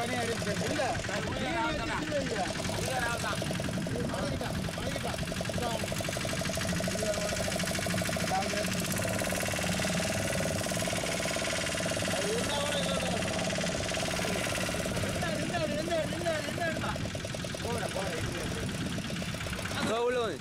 தனியாக எடுத்து இல்லை உள்ள வந்து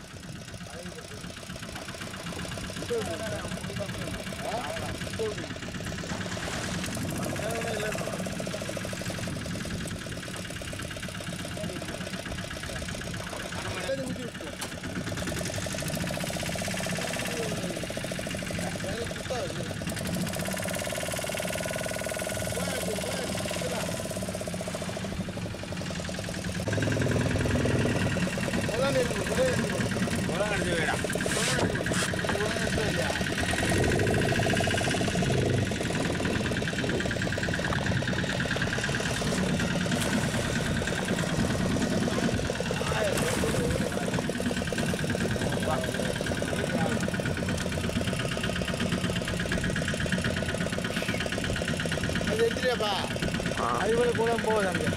அது எடுத்துட்டியாப்பா அது போல கூட போகுது அங்கே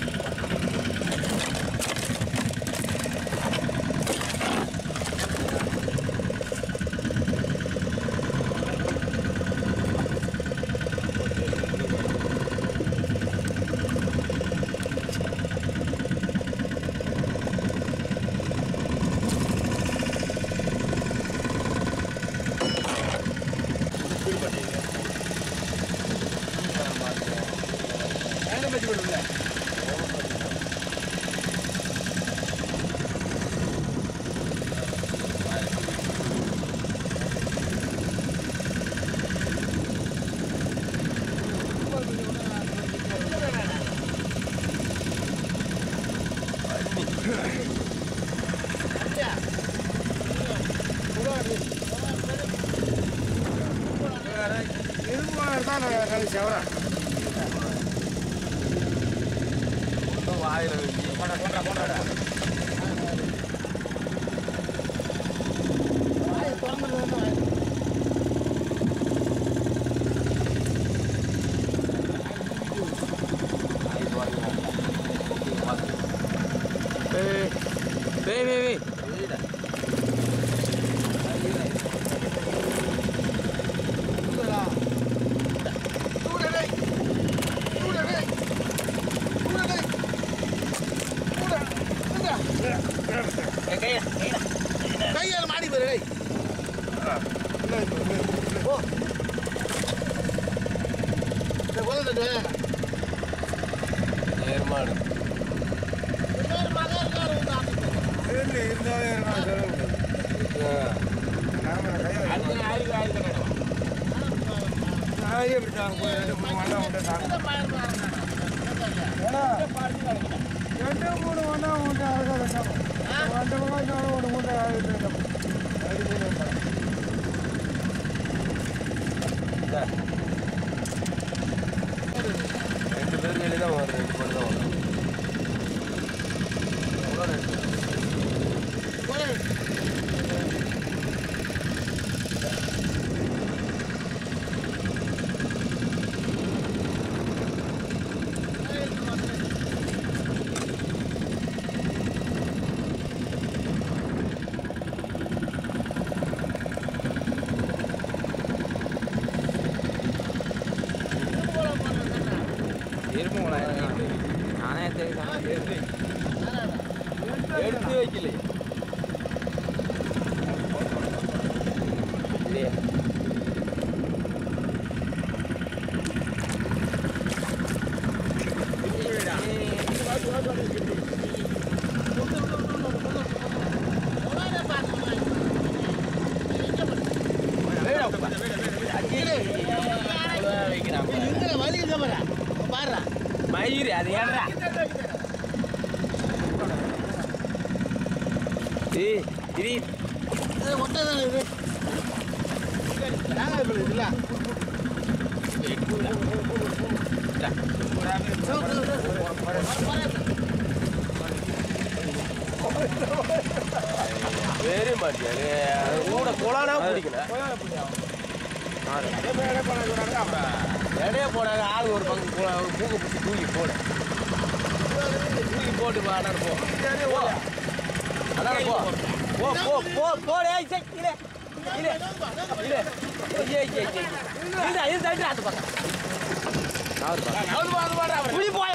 பயணம் வச்சு விடுல வாயில வச்சு வே வே வே கையால் மாடி போயிரு கை ஓ இந்த குழந்தை ஏர்மாடு ரெண்டு மூணு ஒன்றா மூணு ரெண்டு மூணு ஒன்று மூணு ரெண்டு பேர் கையில தான் வரும் ரெண்டு பேர் தான் வரும் எவ்வளோ ரெண்டு இருமுங்களா நானே எடுத்து எடுத்து வைக்கல இல்லையே வைக்கிறான் வலி இல்லை பாரு மயிறு அது ஏறா ஏய் இது ஒட்டதான் இது தேங்காய் பழம் இருக்குல்ல வேறு மாட்டியாரு கூட குளானா பிடிக்கல எடையே போடாத ஆள் ஒரு பங்கு குளா- ஒரு பூக்கு பிடிச்சி தூக்கி போட தூக்கி போட்டு வா அண்ணா போ போ அண்ணா போ போ போ போ போடே ஐ சை இல்ல இல்ல இல்ல ஏய் ஏய் ஏய் இல்ல இது தள்ளி அது பக்கம் அவர் பக்கம் அவர் வந்து வாடா புடி போய்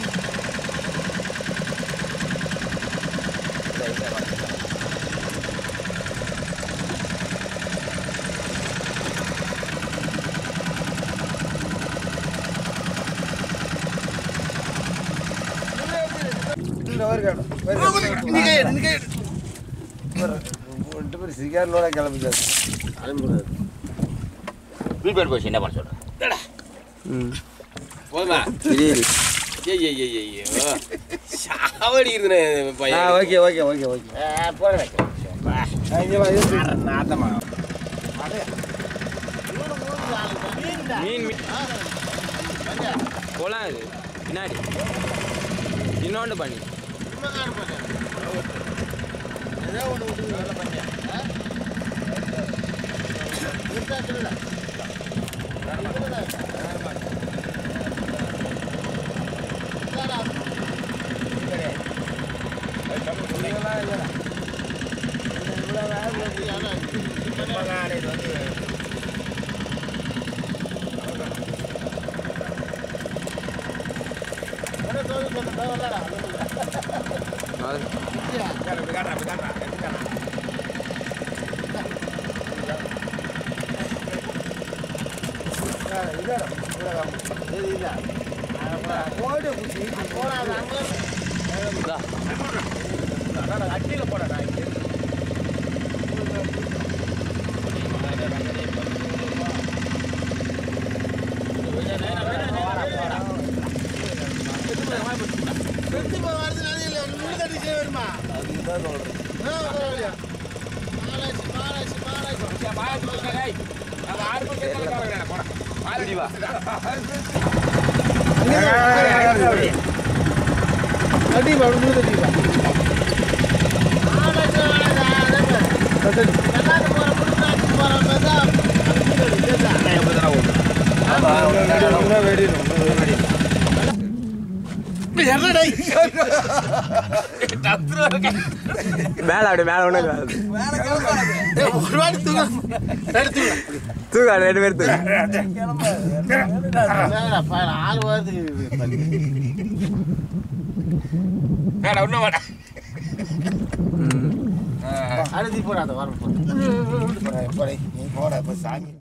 சிகாரிலோட கிளம்பிச்சாரு ப்ரீபேட் போய் என்ன பண்ண சொல்றேன் போதுமா ஏய் ஏய் ஏய் ஏய் ஏய் சாவடி இருக்குனே பையன் ஓகே ஓகே ஓகே ஓகே போட வைக்கிறேன் இங்கே வா இருக்கு நாத்தமா மீன் மீன் குளம் இது பின்னாடி இன்னொன்று பண்ணி அது அட்டியில போடா மேலே அப்படி மேலே ஒன்று தூக்கா ரெண்டு பேர் தூக்கா ஆள் வருது அழுதி போடாத வர போட நீ போட இப்ப சாமி